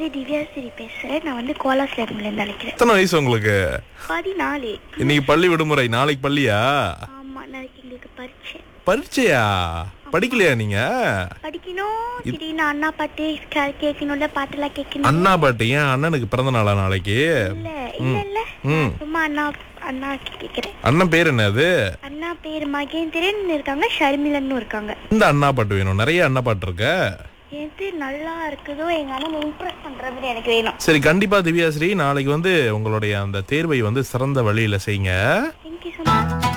வந்து திவ்யாசிரி பேசுறேன் நான் வந்து கோலாஸ்ல இருந்து அழைக்கிறேன் எத்தனை வயசு உங்களுக்கு பதினாலு இன்னைக்கு பள்ளி விடுமுறை நாளைக்கு பள்ளியா ஆமா நாளைக்கு எங்களுக்கு பரீட்சை பரீட்சையா படிக்கலையா நீங்க படிக்கணும் திடீர்னு அண்ணா பாட்டு கே- கேட்கணும்ல பாட்டெல்லாம் கேட்கணும் அண்ணா பாட்டு ஏன் அண்ணனுக்கு பிறந்த நாளா நாளைக்கு இல்ல இல்ல இல்ல ம். சும்மா அண்ணா அண்ணா கேக்குறேன் அண்ணன் பேர் என்னது அண்ணா பேர் மகேந்திரன் இருக்காங்க ஷர்மிலன்னு இருக்காங்க இந்த அண்ணா பாட்டு வேணும் நிறைய அண்ணா பாட்டு இருக்க எது நல்லா இருக்குதோ எங்க அண்ணன் இம்ப்ரெஸ் பண்ற மாதிரி எனக்கு வேணும் சரி கண்டிப்பா திவ்யாஸ்ரீ நாளைக்கு வந்து உங்களுடைய அந்த தேர்வை வந்து சிறந்த வழியில செய்யுங்க தேங்க்யூ ஸோ மச்